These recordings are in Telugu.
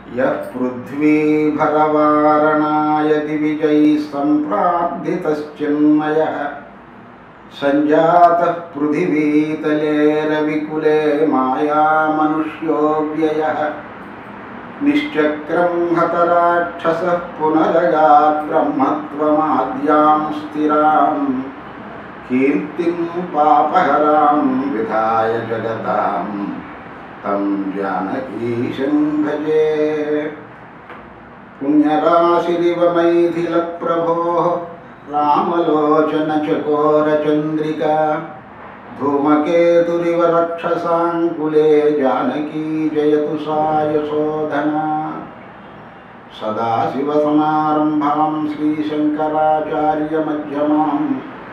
यः पृथ्वीभरवारणाय दिविजैः सम्प्रार्थितश्चिन्मयः सञ्जातः पृथिवीतले रविकुले मायामनुष्यो व्ययः निश्चक्रं हतराक्षसः पुनरगात् ब्रह्मत्वमाद्यां स्थिरां कीर्तिं पापहरां विधाय जगतां तं जानकीशं भजे पुण्यराशिरिव मैथिलप्रभोः रामलोचनचकोरचन्द्रिका धूमकेतुरिव रक्षसाङ्कुले जानकी जयतु सा यशोधना सदाशिवसमारम्भां श्रीशङ्कराचार्यमध्यमाम्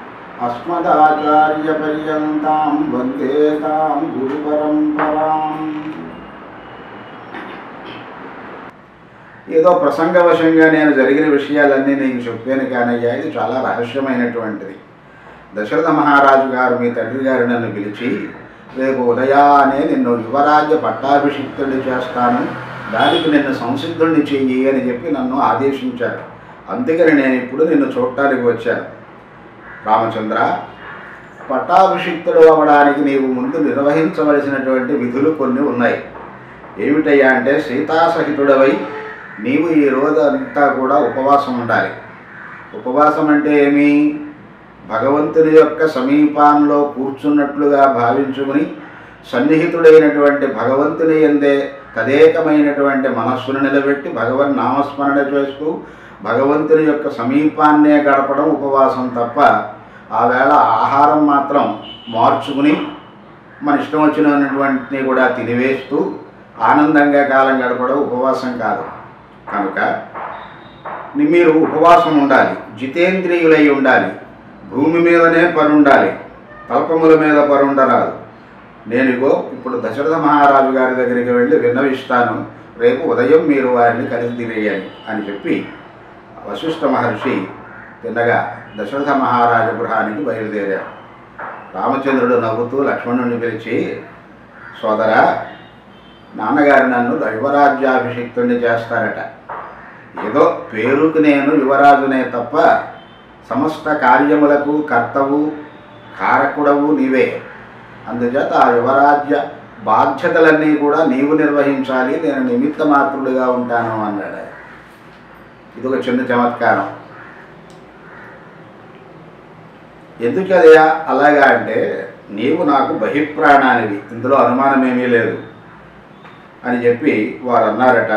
अस्मदाचार्यपर्यन्तां वन्दे तां गुरुपరంపరాం ఏదో ప్రసంగవశంగా నేను జరిగిన విషయాలన్నీ నీకు చెప్పాను కానయ్యా ఇది చాలా రహస్యమైనటువంటిది దశరథ మహారాజు గారు మీ తండ్రి గారు నన్ను పిలిచి రేపు ఉదయాన్నే నిన్ను యువరాజ్య పట్టాభిషిక్తుడిని చేస్తాను దానికి నిన్ను సంసిద్ధుడిని చెయ్యి అని చెప్పి నన్ను ఆదేశించారు అందుకని నేను ఇప్పుడు నిన్ను చూడటానికి వచ్చాను రామచంద్ర పట్టాభిషిక్తుడు అవ్వడానికి నీవు ముందు నిర్వహించవలసినటువంటి విధులు కొన్ని ఉన్నాయి ఏమిటయ్యా అంటే సీతాసహితుడవై నీవు ఈ రోజు అంతా కూడా ఉపవాసం ఉండాలి ఉపవాసం అంటే ఏమి భగవంతుని యొక్క సమీపంలో కూర్చున్నట్లుగా భావించుకుని సన్నిహితుడైనటువంటి భగవంతుని ఎందే తదేకమైనటువంటి మనస్సును నిలబెట్టి భగవన్ నామస్మరణ చేస్తూ భగవంతుని యొక్క సమీపాన్నే గడపడం ఉపవాసం తప్ప ఆ వేళ ఆహారం మాత్రం మార్చుకుని మన ఇష్టం వచ్చినటువంటిని కూడా తినివేస్తూ ఆనందంగా కాలం గడపడం ఉపవాసం కాదు కనుక ని- మీరు ఉపవాసం ఉండాలి జితేంద్రియులై ఉండాలి భూమి మీదనే పరుండాలి తల్పముల మీద పరుండరాదు నేను ఇగో ఇప్పుడు దశరథ మహారాజు గారి దగ్గరికి వెళ్ళి విన్నవిస్తాను రేపు ఉదయం మీరు వారిని కలిసి తిరిగేయండి అని చెప్పి వశిష్ఠ మహర్షి తిన్నగా దశరథ మహారాజ గృహానికి బయలుదేరారు రామచంద్రుడు నవ్వుతూ లక్ష్మణుడిని పిలిచి సోదరా నాన్నగారు నన్ను యువరాజ్యాభిషిక్తుడిని చేస్తారట ఏదో పేరుకు నేను యువరాజునే తప్ప సమస్త కార్యములకు కర్తవు కారకుడవు నీవే అందుచేత ఆ యువరాజ్య బాధ్యతలన్నీ కూడా నీవు నిర్వహించాలి నేను నిమిత్త మాత్రుడిగా ఉంటాను అన్నాడు ఆయన. ఇది ఒక చిన్న చమత్కారం ఎందుకు అదయా అలాగా అంటే నీవు నాకు బహిప్రాణానివి ఇందులో అనుమానమేమీ లేదు అని చెప్పి వారు అన్నారట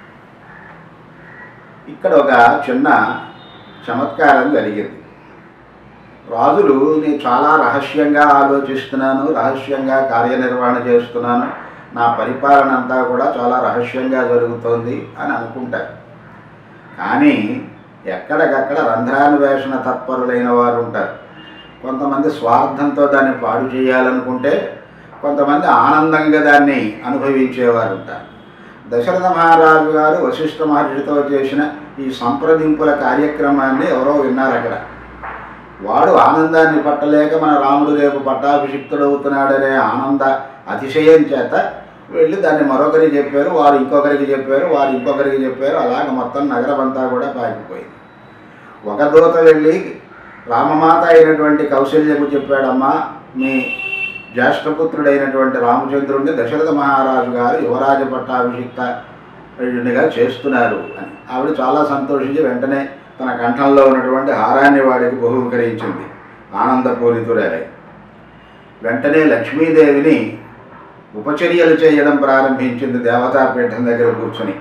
ఇక్కడ ఒక చిన్న చమత్కారం జరిగింది రాజులు నేను చాలా రహస్యంగా ఆలోచిస్తున్నాను రహస్యంగా కార్యనిర్వహణ చేస్తున్నాను నా పరిపాలన అంతా కూడా చాలా రహస్యంగా జరుగుతోంది అని అనుకుంటారు కానీ ఎక్కడికక్కడ రంధ్రాన్వేషణ తత్పరులైన వారు ఉంటారు కొంతమంది స్వార్థంతో దాన్ని పాడు చేయాలనుకుంటే కొంతమంది ఆనందంగా దాన్ని అనుభవించేవారు ఉంటారు దశరథ మహారాజు గారు వశిష్ఠ మహర్షితో చేసిన ఈ సంప్రదింపుల కార్యక్రమాన్ని ఎవరో విన్నారు అక్కడ వాడు ఆనందాన్ని పట్టలేక మన రాముడు రేపు పట్టాభిషిక్తుడవుతున్నాడనే ఆనంద అతిశయం చేత వెళ్ళి దాన్ని మరొకరికి చెప్పారు వారు ఇంకొకరికి చెప్పారు వారు ఇంకొకరికి చెప్పారు అలాగ మొత్తం నగరం అంతా కూడా పాకిపోయింది ఒక దూత వెళ్ళి రామమాత అయినటువంటి కౌశల్యకు చెప్పాడమ్మా మీ జ్యేష్ఠపుత్రుడైనటువంటి రామచంద్రుడిని దశరథ మహారాజు గారు యువరాజ పట్టాభిషిక్తుడిగా చేస్తున్నారు అని ఆవిడ చాలా సంతోషించి వెంటనే తన కంఠంలో ఉన్నటువంటి హారాన్ని వాడికి బహుకరించింది ఆనందపూరితురాలై వెంటనే లక్ష్మీదేవిని ఉపచర్యలు చేయడం ప్రారంభించింది దేవతాపీఠం దగ్గర కూర్చొని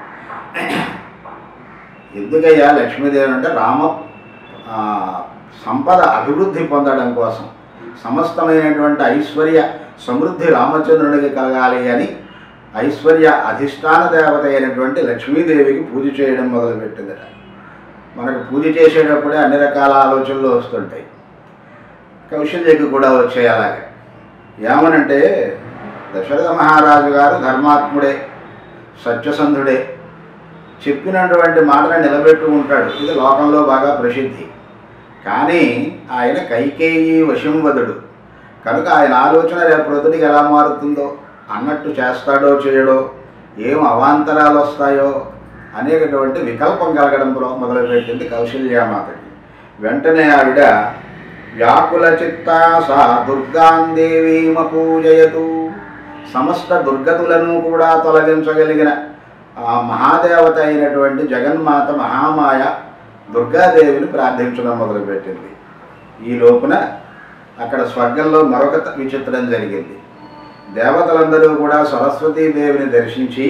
ఎందుకయ్యా లక్ష్మీదేవి అంటే రామ ఆ, సంపద అభివృద్ధి పొందడం కోసం సమస్తమైనటువంటి ఐశ్వర్య సమృద్ధి రామచంద్రునికి కలగాలి అని ఐశ్వర్య అధిష్టాన దేవత అయినటువంటి లక్ష్మీదేవికి పూజ చేయడం మొదలుపెట్టిందట మనకు పూజ చేసేటప్పుడే అన్ని రకాల ఆలోచనలు వస్తుంటాయి కౌశల్యకి కూడా వచ్చాయి అలాగే ఏమనంటే దశరథ మహారాజు గారు ధర్మాత్ముడే సత్యసంధుడే చెప్పినటువంటి మాటను నిలబెట్టు ఉంటాడు ఇది లోకంలో బాగా ప్రసిద్ధి కానీ ఆయన కైకేయి వశంవదుడు కనుక ఆయన ఆలోచన రేపు ప్రొద్దుటికి ఎలా మారుతుందో అన్నట్టు చేస్తాడో చేయడో ఏం అవాంతరాలు వస్తాయో అనేటటువంటి వికల్పం కలగడం మొ- మొదలుపెట్టింది కౌశల్యామాతకి వెంటనే ఆవిడ వ్యాకుల చిత్తా సా దుర్గాందేవీమ పూజయతు సమస్త దుర్గతులను కూడా తొలగించగలిగిన ఆ మహాదేవత అయినటువంటి జగన్మాత మహామాయ దుర్గాదేవిని ప్రార్థించడం మొదలుపెట్టింది ఈ లోపున అక్కడ స్వర్గంలో మరొక త- విచిత్రం జరిగింది దేవతలందరూ కూడా సరస్వతీదేవిని దర్శించి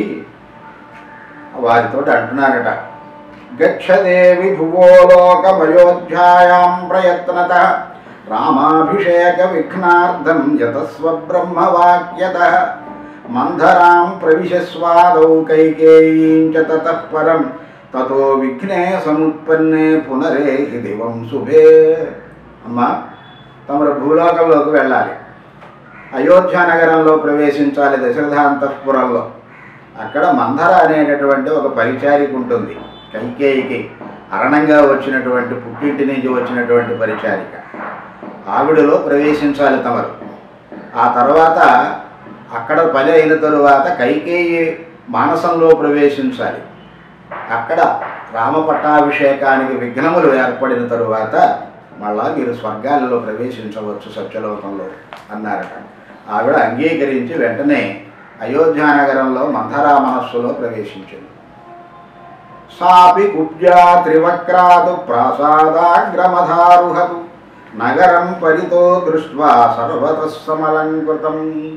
వారితో అంటున్నారట గచ్చదేవి భువోలోకమయోధ్యాయాం ప్రయత్నత రామాభిషేక విఘ్నార్థం యతస్వ బ్రహ్మవాక్యత మంధరాం ప్రవిశస్వాదౌ కైకేయీం చ తతః పరం తతో విఘ్నే సముత్పన్నే పునరేహి దివం శుభే అమ్మా తమరు భూలోకంలోకి వెళ్ళాలి అయోధ్య నగరంలో ప్రవేశించాలి దశరథాంతఃపురంలో అక్కడ మంధర అనేటటువంటి ఒక పరిచారిక ఉంటుంది కైకేయికి అరణంగా వచ్చినటువంటి పుట్టింటి నుంచి వచ్చినటువంటి పరిచారిక ఆవిడలో ప్రవేశించాలి తమరు ఆ తర్వాత అక్కడ పని అయిన తరువాత కైకేయి మానసంలో ప్రవేశించాలి అక్కడ రామ పట్టాభిషేకానికి విఘ్నములు ఏర్పడిన తరువాత మళ్ళా మీరు స్వర్గాలలో ప్రవేశించవచ్చు సత్యలోకంలో అన్నారట ఆవిడ అంగీకరించి వెంటనే అయోధ్యానగరంలో మంథరా మనస్సులో ప్రవేశించింది సాపి కుబ్జా త్రివక్రాదు ప్రాసాదాగ్రమధారుహతు నగరం పరితో దృష్ట్వా సర్వత సమలంకృతం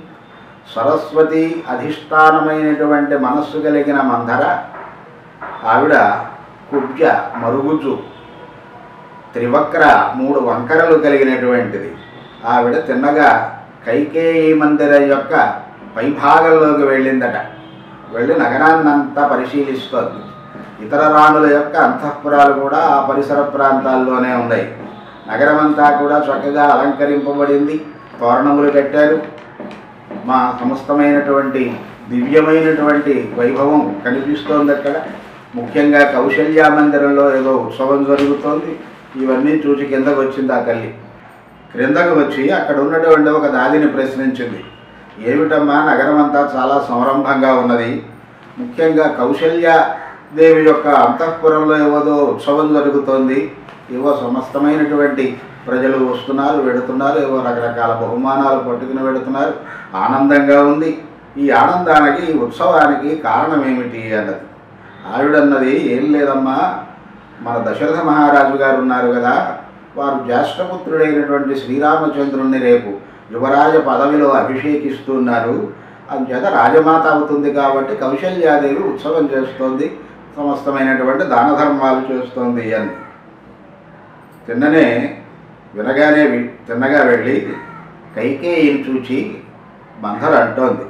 సరస్వతి అధిష్టానమైనటువంటి మనస్సు కలిగిన మంధర ఆవిడ కుబ్జ మరుగుజు త్రివక్ర మూడు వంకరలు కలిగినటువంటిది ఆవిడ తిన్నగా కైకేయి మందిరం యొక్క పైభాగంలోకి వెళ్ళిందట వెళ్ళి నగరాన్నంతా పరిశీలిస్తోంది ఇతర రాణుల యొక్క అంతఃపురాలు కూడా ఆ పరిసర ప్రాంతాల్లోనే ఉన్నాయి నగరమంతా కూడా చక్కగా అలంకరింపబడింది తోరణములు కట్టారు మా సమస్తమైనటువంటి దివ్యమైనటువంటి వైభవం కనిపిస్తోంది అక్కడ ముఖ్యంగా కౌశల్య మందిరంలో ఏదో ఉత్సవం జరుగుతోంది ఇవన్నీ చూసి కిందకు వచ్చింది ఆ తల్లి క్రిందకు వచ్చి అక్కడ ఉన్నటువంటి ఒక దాదిని ప్రశ్నించింది ఏమిటమ్మా నగరం అంతా చాలా సంరంభంగా ఉన్నది ముఖ్యంగా కౌశల్య దేవి యొక్క అంతఃపురంలో ఏవోదో ఉత్సవం జరుగుతోంది ఏవో సమస్తమైనటువంటి ప్రజలు వస్తున్నారు వెడుతున్నారు ఏవో రకరకాల బహుమానాలు పట్టుకుని వెడుతున్నారు ఆనందంగా ఉంది ఈ ఆనందానికి ఈ ఉత్సవానికి కారణం ఏమిటి అన్నది ఆవిడన్నది ఏం లేదమ్మా మన దశరథ మహారాజు గారు ఉన్నారు కదా వారు జ్యేష్ఠపుత్రుడైనటువంటి శ్రీరామచంద్రుణ్ణి రేపు యువరాజ పదవిలో అభిషేకిస్తున్నారు అందుచేత రాజమాత అవుతుంది కాబట్టి కౌశల్యాదేవి ఉత్సవం చేస్తోంది సమస్తమైనటువంటి దాన ధర్మాలు చేస్తోంది అని తిన్ననే వినగానే వి- తిన్నగా వెళ్ళి కైకేయిని చూచి మంథర అంటోంది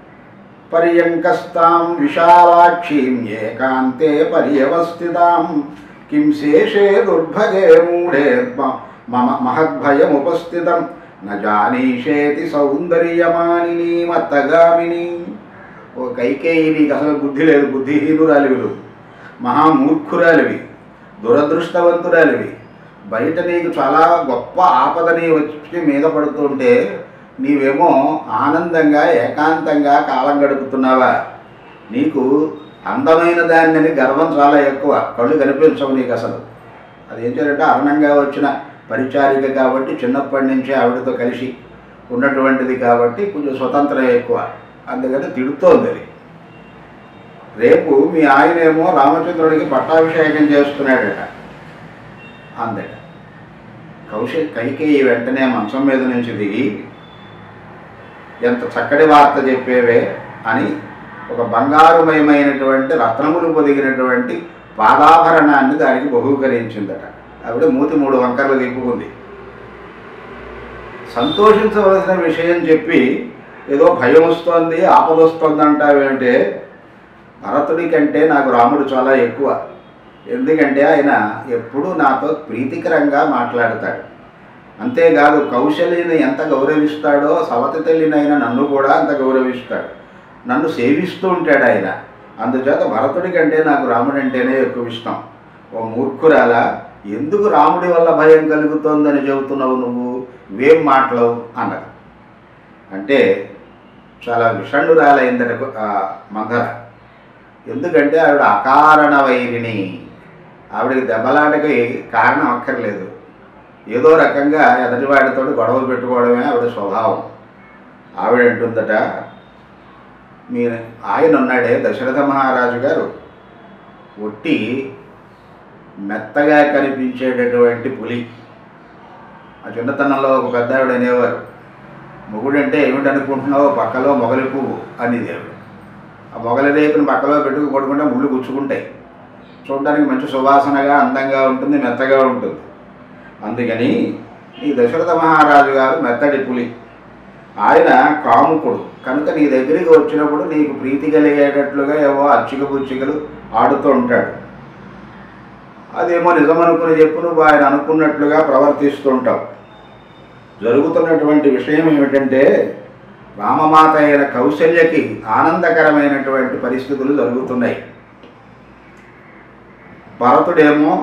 పర్యంకస్తాం విశాలాక్షీం ఏకాంతే పర్యవస్థితాం కిం శేషే దుర్భగే మూఢే మ- మమ మహద్భయముపస్థితం న జానీషేతి సౌందర్యమానిని మత్తగామిని ఓ కైకేయి నీకు అసలు బుద్ధి లేదు బుద్ధిహీనురాలివి నువ్వు మహామూర్ఖురాలివి దురదృష్టవంతురాలివి బయట నీకు చాలా గొప్ప ఆపదని వచ్చి మీద పడుతుంటే నీవేమో ఆనందంగా ఏకాంతంగా కాలం గడుపుతున్నావా నీకు అందమైన దాన్ని గర్వం చాలా ఎక్కువ కళ్ళు కనిపించవు నీకు అసలు అదేం చేయాలంటే అరణంగా వచ్చిన పరిచారిక కాబట్టి చిన్నప్పటి నుంచే ఆవిడతో కలిసి ఉన్నటువంటిది కాబట్టి కొంచెం స్వతంత్రం ఎక్కువ అందుకని తిడుతోంది అది రేపు మీ ఆయనేమో రామచంద్రుడికి పట్టాభిషేకం చేస్తున్నాడట అందట కౌశల్ కైకేయి వెంటనే మంచం మీద నుంచి దిగి ఎంత చక్కటి వార్త చెప్పేవే అని ఒక బంగారుమయమైనటువంటి రత్నములు పొదిగినటువంటి పాదాభరణాన్ని దానికి బహూకరించిందట ఆవిడ మూతి మూడు వంకరలు తిప్పుకుంది సంతోషించవలసిన విషయం చెప్పి ఏదో భయం వస్తోంది ఆపద వస్తుంది అంటావేంటే భరతుడి కంటే నాకు రాముడు చాలా ఎక్కువ ఎందుకంటే ఆయన ఎప్పుడూ నాతో ప్రీతికరంగా మాట్లాడతాడు అంతేకాదు కౌశల్యని ఎంత గౌరవిస్తాడో సవతి తల్లినైనా నన్ను కూడా అంత గౌరవిస్తాడు నన్ను సేవిస్తూ ఉంటాడు ఆయన అందుచేత భరతుడి కంటే నాకు రాముడు అంటేనే ఎక్కువ ఇష్టం ఓ మూర్ఖురాల ఎందుకు రాముడి వల్ల భయం కలుగుతోందని చెబుతున్నావు నువ్వు ఇవేం మాటలవు అన్నది అంటే చాలా విషణురాలైందట ఆ మందర ఎందుకంటే ఆవిడ అకారణ వైరిని ఆవిడకి దెబ్బలాటకి కారణం అక్కర్లేదు ఏదో రకంగా ఎదటివాడితో గొడవ పెట్టుకోవడమే ఆవిడ స్వభావం ఆవిడ అంటుందట మీ ఆయన ఉన్నాడే దశరథ మహారాజు గారు ఒట్టి మెత్తగా కనిపించేటటువంటి పులి ఆ చిన్నతనంలో ఒక పెద్ద ఆవిడ అనేవారు మొగుడంటే ఏమిటనుకుంటున్నావో పక్కలో మొగలి పువ్వు అనేది ఆవిడ ఆ మొగలి రేకుని పక్కలో పెట్టుకు కొట్టుకుంటే ముళ్ళు గుచ్చుకుంటాయి చూడడానికి మంచి సువాసనగా అందంగా ఉంటుంది మెత్తగా ఉంటుంది అందుకని ఈ దశరథ మహారాజు గారు మెత్తడి పులి ఆయన కాముకుడు కనుక నీ దగ్గరికి వచ్చినప్పుడు నీకు ప్రీతి కలిగేటట్లుగా ఏవో అచ్చిక పుచ్చికలు ఆడుతూ ఉంటాడు అదేమో నిజమనుకుని చెప్పు నువ్వు ఆయన అనుకున్నట్లుగా ప్రవర్తిస్తూ ఉంటావు జరుగుతున్నటువంటి విషయం ఏమిటంటే రామమాత అయిన కౌశల్యకి ఆనందకరమైనటువంటి పరిస్థితులు జరుగుతున్నాయి భరతుడేమో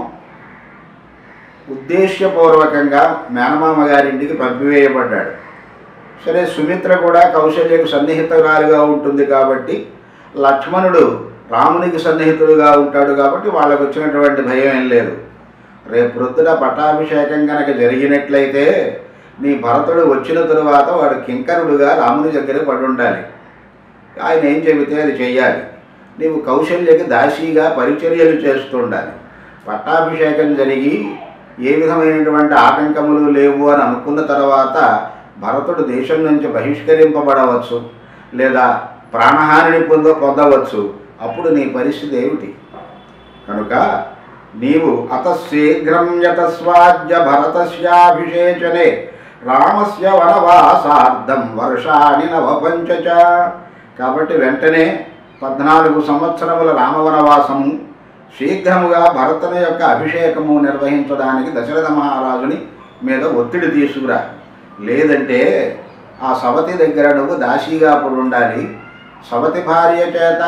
ఉద్దేశ్యపూర్వకంగా మేనమామ గారింటికి పంపివేయబడ్డాడు సరే సుమిత్ర కూడా కౌశల్యకు సన్నిహితురాలుగా ఉంటుంది కాబట్టి లక్ష్మణుడు రామునికి సన్నిహితుడుగా ఉంటాడు కాబట్టి వాళ్ళకు వచ్చినటువంటి భయం ఏం లేదు రేపు ప్రొద్దున పట్టాభిషేకం కనుక జరిగినట్లయితే నీ భరతుడు వచ్చిన తరువాత వాడు కింకరుడుగా రాముని దగ్గర పడి ఉండాలి ఆయన ఏం చెబితే అది చెయ్యాలి నీవు కౌశల్యకి దాసీగా పరిచర్యలు చేస్తూ ఉండాలి పట్టాభిషేకం జరిగి ఏ విధమైనటువంటి ఆటంకములు లేవు అని అనుకున్న తర్వాత భరతుడు దేశం నుంచి బహిష్కరింపబడవచ్చు లేదా ప్రాణహానిని పొంద పొందవచ్చు అప్పుడు నీ పరిస్థితి ఏమిటి కనుక నీవు అత శీఘ్రం యతస్వాద్య భరతస్యాభిషేచనే రామస్య వనవాసార్థం వర్షాని నవపంచచ కాబట్టి వెంటనే పద్నాలుగు సంవత్సరముల రామవనవాసము శీఘ్రముగా భరతుని యొక్క అభిషేకము నిర్వహించడానికి దశరథ మహారాజుని మీద ఒత్తిడి తీసుకురా లేదంటే ఆ సవతి దగ్గర నువ్వు దాసీగా అప్పుడు ఉండాలి సవతి భార్య చేత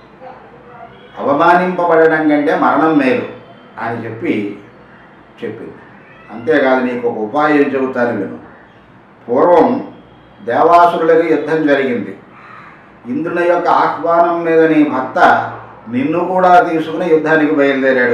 అవమానింపబడడం కంటే మరణం మేలు అని చెప్పి చెప్పింది అంతేకాదు నీకు ఒక ఉపాయం చెబుతాను విను పూర్వం దేవాసురులకి యుద్ధం జరిగింది ఇంద్రుని యొక్క ఆహ్వానం మీద నీ భర్త నిన్ను కూడా తీసుకుని యుద్ధానికి బయలుదేరాడు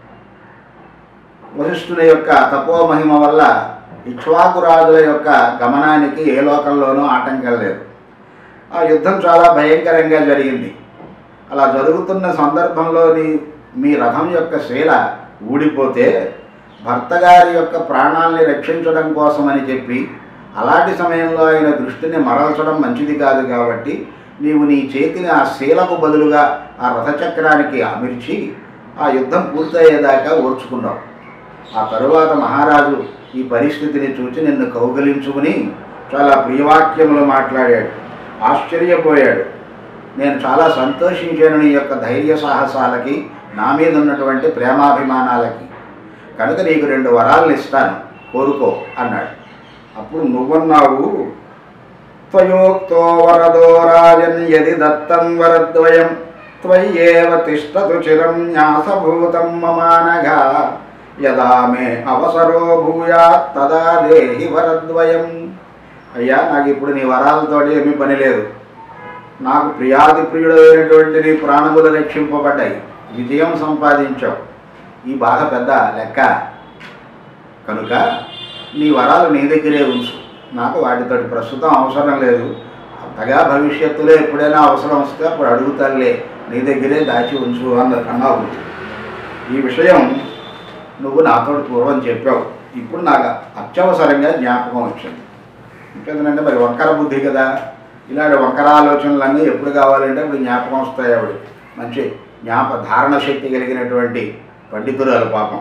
వశిష్ఠుని యొక్క తపోమహిమ వల్ల ఇక్ష్వాకురాజుల యొక్క గమనానికి ఏ లోకంలోనూ ఆటంకం లేదు ఆ యుద్ధం చాలా భయంకరంగా జరిగింది అలా జరుగుతున్న సందర్భంలో నీ మీ రథం యొక్క శీల ఊడిపోతే భర్త గారి యొక్క ప్రాణాల్ని రక్షించడం కోసమని చెప్పి అలాంటి సమయంలో ఆయన దృష్టిని మరల్చడం మంచిది కాదు కాబట్టి నీవు నీ చేతిని ఆ శీలకు బదులుగా ఆ రథచక్రానికి అమిర్చి ఆ యుద్ధం పూర్తయ్యేదాకా ఓర్చుకున్నావు ఆ తరువాత మహారాజు ఈ పరిస్థితిని చూచి నిన్ను కౌగలించుకుని చాలా ప్రియవాక్యములు మాట్లాడాడు ఆశ్చర్యపోయాడు నేను చాలా సంతోషించాను నీ యొక్క ధైర్య సాహసాలకి నా మీద ఉన్నటువంటి ప్రేమాభిమానాలకి కనుక నీకు రెండు వరాలను ఇస్తాను కోరుకో అన్నాడు అప్పుడు నువ్వన్నావు త్వయోక్తో వరదో రాజన్ యది దత్తం వరద్వయం త్వయ్యేవ తిష్టతు చిరం న్యాసభూతం మమానఘా యదా మే అవసరో భూయాత్ తదా దేహి వరద్వయం అయ్యా నాకు ఇప్పుడు నీ వరాలతోటి ఏమీ పని లేదు నాకు ప్రియాది ప్రియుడైనటువంటి నీ ప్రాణములు రక్షింపబడ్డాయి విజయం సంపాదించావు ఈ బాధ పెద్ద లెక్క కనుక నీ వరాలు నీ దగ్గరే ఉంచు నాకు వాటితోటి ప్రస్తుతం అవసరం లేదు అంతగా భవిష్యత్తులో ఎప్పుడైనా అవసరం వస్తే అప్పుడు అడుగుతానులే నీ దగ్గరే దాచి ఉంచు అన్న అన్నావు ఈ విషయం నువ్వు నాతో పూర్వం చెప్పావు ఇప్పుడు నాకు అత్యవసరంగా జ్ఞాపకం వచ్చింది ఇంకేంటంటే మరి వంకర బుద్ధి కదా ఇలాంటి వంకర ఆలోచనలన్నీ ఎప్పుడు కావాలంటే ఇప్పుడు జ్ఞాపకం వస్తాయి ఆవిడ మంచి జ్ఞాప ధారణ శక్తి కలిగినటువంటి పండితురాలు పాపం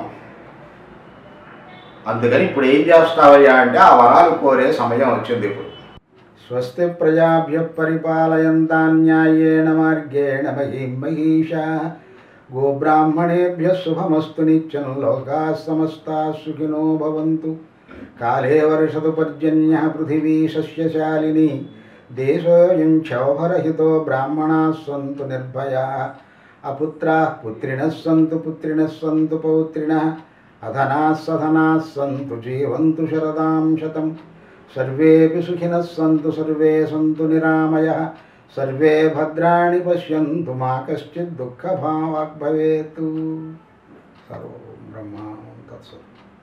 అందుకని ఇప్పుడు ఏం చేస్తావయ్యా అంటే ఆ వరాలు కోరే సమయం వచ్చింది ఇప్పుడు స్వస్తి ప్రజాభ్య పరిపాలయంతాన్యాయేణ మార్గేణ మహీం మహీషా గోబ్రాహ్మణేభ్య శుభమస్తు నిత్యం లోకా సమస్తా సుఖినో భవంతు కాలే వర్షతు పర్జన్య పృథివీ సస్యశాలిని దేశోయం క్షోభరహితో బ్రాహ్మణా సంతు నిర్భయా అపుత్రా పుత్రిణः సంతు పుత్రిణः సంతు పౌత్రిణः అధనాः సధనాः సంతు జీవంతు శరదాం శతం సర్వేపి సుఖినः సంతు సర్వే సంతు నిరామయः సర్వే భద్రాణి పశ్యంతు మా కశ్చిత్ దుఃఖభావాక్ భవేత్ సర్వం బ్రహ్మ తత్సత్